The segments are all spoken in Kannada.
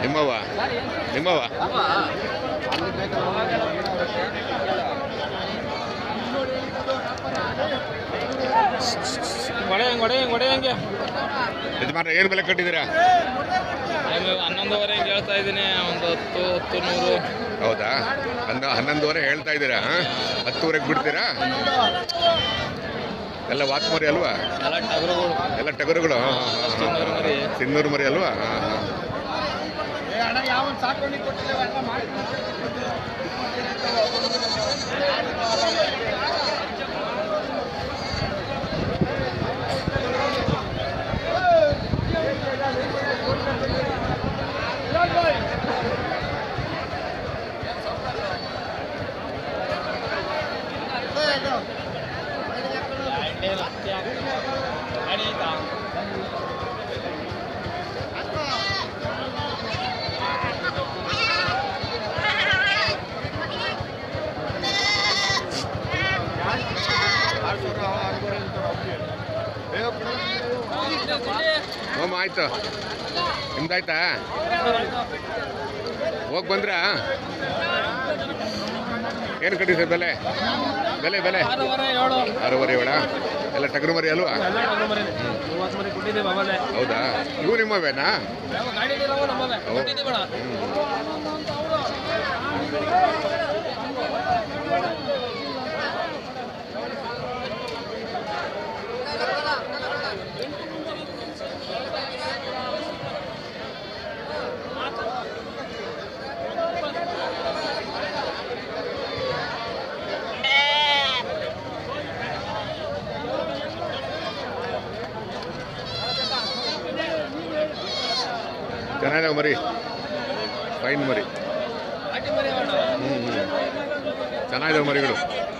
ನಿಮ್ಮವ ನಿಮ್ಮವ ಹೊಡೆ ಹೆಂಗೆ ಹೊಡೆ ಹೆಂಗೆ ಹೊಡೆ ಹೆಂಗೆ ಯಜಮಾನ್ರೆ ಏನು ಬೆಲೆ ಕಟ್ಟಿದ್ದೀರಾ ಆಮೇಲೆ ಹನ್ನೊಂದುವರೆ ಹಿಂಗೆ ಹೇಳ್ತಾ ಇದ್ದೀನಿ ಒಂದು ಹತ್ತು ಹತ್ತು ನೂರು ಹೌದಾ ಹನ್ನ ಹನ್ನೊಂದುವರೆ ಹೇಳ್ತಾ ಇದ್ದೀರಾ ಹಾಂ ಹತ್ತುವರೆಗೆ ಬಿಡ್ತೀರಾ ಎಲ್ಲ ವಾತ್ಮರಿ ಅಲ್ವಾ ಎಲ್ಲ ಟಗರುಗಳು ಎಲ್ಲ ಟಗರುಗಳು ಹಾಂ, ಹಾಂ, ಹಾಂ, ಚಿನ್ನೂರು ಮರಿ ಹಾಂ. ಸಿನ್ನೂರು ಮರಿ ಅಲ್ವಾ ಹಾಂ ಹಾಂ ಹೋಮ ಆಯ್ತು ನಿಮ್ದಾಯ್ತಾ ಹೋಗಿ ಬಂದ್ರಾ ಏನು ಕಟ್ಟಿ ಸರ್ ಬೆಲೆ ಬೆಲೆ ಬೆಲೆ ಆರೂವರೆ ಏಳು ಆರೂವರೆ ಏಳ ಎಲ್ಲ ಟಗರು ಮರಿ ಅಲ್ವಾ ಎಲ್ಲ ಟಗರು ಮರಿ ಮೂವತ್ತು ಮರಿ ಕೊಟ್ಟಿದ್ದೀವಿ ಆಮೇಲೆ ಹೌದಾ ಇವು ನಿಮ್ಮವೇನಾ ಯಾವ ಗಾಡಿಲಿರೋವು ನಮ್ಮವೆ ಓ. ಕೊಟ್ಟಿದ್ದೀವಣ ಚೆನ್ನಾಗಿದಾವೆ ಮರಿ ಫೈನ್ ಮರಿ ನಾಟಿ ಮರಿ ಅಣ್ಣ ಹ್ಞೂ ಹ್ಞೂ ಚೆನ್ನಾಗಿದಾವೆ ಮರಿಗಳು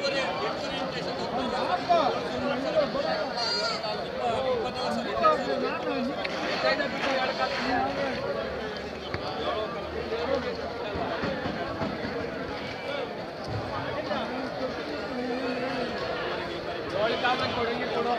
ಜೋಳಿ ಕಾಮನ್ ಕೊಡಂಗಿ ಕೊಡು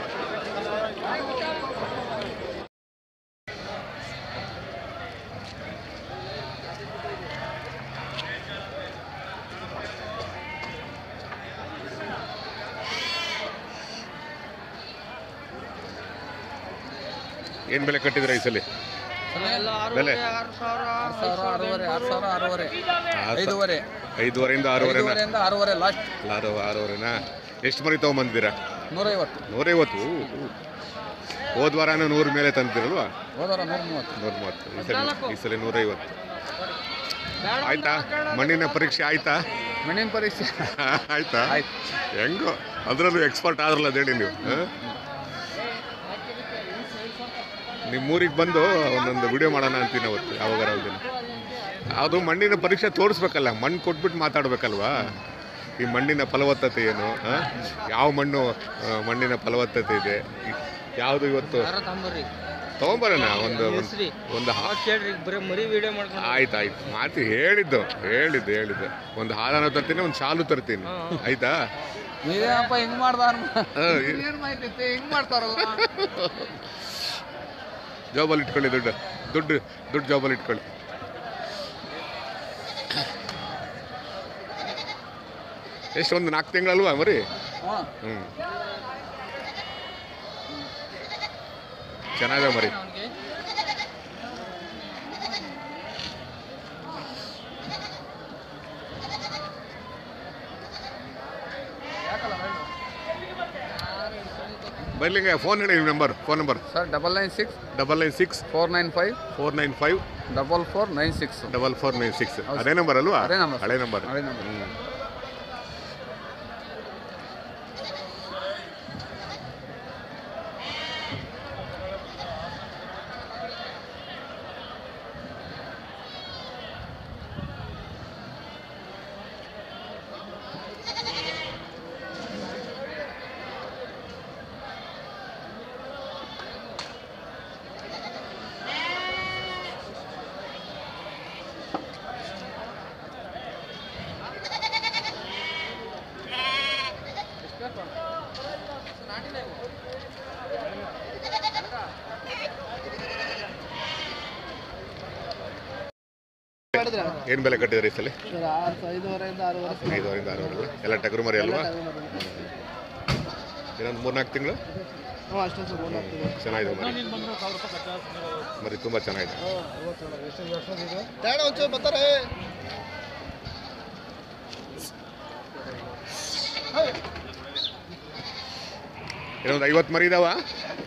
ಏನು ಬೆಲೆ ಕಟ್ಟಿದ್ರೆ ಈ ಸಲ ಬೆಲೆ ಆರು ಸಾವಿರ ಆರೂವರೆ ಆರು ಸಾವಿರ ಆರೂವರೆ ಆರು ಸ- ಐದೂವರೆ ಐದುವರೆಯಿಂದ ಆರೂವರೆನಾ ಐದೂವರೆಯಿಂದ ಆರೂವರೆ ಲಾಸ್ಟ್ ಆರು ಆರೂವರೆನಾ ಎಷ್ಟು ಮರಿ ತೊಗೊಂಬಂದಿದ್ದೀರಾ ನೂರೈವತ್ತು ನೂರೈವತ್ತು ಹೋದ ವಾರನೂ ನೂರ ಮೇಲೆ ತಂದಿದ್ದೀರಲ್ವಾ ಹೋದವರ ನೂರ ಮೂವತ್ತು ನೂರ ಮೂವತ್ತು ಈ ಸಲ ಈ ಸಲ ನೂರೈವತ್ತು ಆಯ್ತಾ ಮಣ್ಣಿನ ಪರೀಕ್ಷೆ ಆಯ್ತಾ ಮಣ್ಣಿನ ಪರೀಕ್ಷೆ ಆಯ್ತಾ ಆಯ್ತು ಹೆಂಗೋ ಅದರಲ್ಲೂ ಎಕ್ಸ್ಪರ್ಟ್ ಆದ್ರಲ್ಲ ಅದೇಳಿ ನೀವು ಹ? ನಿಮ್ಮ ಊರಿಗೆ ಬಂದು ಒಂದೊಂದು ವಿಡಿಯೋ ಮಾಡೋಣ ಅಂತೀನಿ ಅವತ್ತು ಯಾವಾಗಾರ ಒಂದಿನ ಅದು ಮಣ್ಣಿನ ಪರೀಕ್ಷೆ ತೋರಿಸ್ಬೇಕಲ್ಲ ಮಣ್ಣು ಕೊಟ್ಬಿಟ್ಟು ಮಾತಾಡ್ಬೇಕಲ್ವಾ ಈ ಮಣ್ಣಿನ ಫಲವತ್ತತೆ ಏನು ಹ? ಯಾವ ಮಣ್ಣು ಆ, ಮಣ್ಣಿನ ಫಲವತ್ತತೆ ಇದೆ ಯಾವುದು ಇವತ್ತು ತಂಬರ್ರಿ ತಗೊಂಬರೋಣ ಒಂದು ಒಂದು ಒಂದು ಹಾ ಕೇಳ್ರಿ ಬರೀ ಮರಿ ವಿಡಿಯೋ ಮಾಡ್ಕೊಂಡು ಆಯ್ತು ಆಯ್ತು ಮಾತು ಹೇಳಿದ್ದು ಹೇಳಿದ್ದು ಹೇಳಿದ್ದು ಒಂದು ಹಾಲನ್ನು ತರ್ತೀನಿ ಒಂದು ಶಾಲು ತರ್ತೀನಿ ಆಯ್ತಾ ನೀವೇನಪ್ಪ ಹಿಂಗ್ ಮಾಡ್ದಾರ ಹ, ಈ- ಏನ್ ಮಾಹಿತಿ ಐತೆ? ಹಿಂಗ್ ಮಾಡ್ತಾರಲ್ಲ ಜಾಬಲ್ಲಿ ಇಟ್ಕೊಳ್ಳಿ ದುಡ್ಡು ದುಡ್ಡು ದುಡ್ಡು ಜಾಬಲ್ಲಿ ಇಟ್ಕೊಳ್ಳಿ ಎಷ್ಟು ಒಂದು ನಾಲ್ಕು ತಿಂಗಳಲ್ವಾ ಮರಿ ಹ್ಮ್. ಹ್ಞೂ ಚೆನ್ನಾಗಿದೆ ಮರಿ ಬರ್ಲಿಂಗ ಫೋನ್ ಹೇಳಿ ನಿಮ್ಮ number phone number sir double nine six double nine six four nine five four nine five double four nine six double four nine six ಹೌದು. ಅದೇ ನಂಬರ್ ಅಲ್ವಾ ಅದೇ ನಂಬರ್. ಹಳೆ ನಂಬರ್ ಹಳೆ ನಂಬರ್. ಹ್ಞೂ ಏನು ಬೆಲೆ ಕಟ್ಟಿದ್ರಿ ಈ ಸಲ ಸರ್ ಆರು ಐದುವರೆಯಿಂದ ಆರೂವರೆ ಐದುವರೆಯಿಂದ ಆರೂವರೆ ಎಲ್ಲ ಟಗರು ಮರಿ ಅಲ್ವಾ ಇನ್ನೊಂದು ಮೂರ್ನಾಲ್ಕು ತಿಂಗಳು ಹ್ಞೂ ಅಷ್ಟೇ ಸರ್ ಒಂದು ಆಗ್ತದೆ ಚೆನ್ನಾಗಿದೆ ಮರಿ ಮರಿ ತುಂಬ ಚೆನ್ನಾಗಿದೆ ತೇಡ ಒಂಚೂರು ಬರ್ತಾರೆ ಇನ್ನೊಂದು ಐವತ್ತು ಮರಿ ಇದಾವ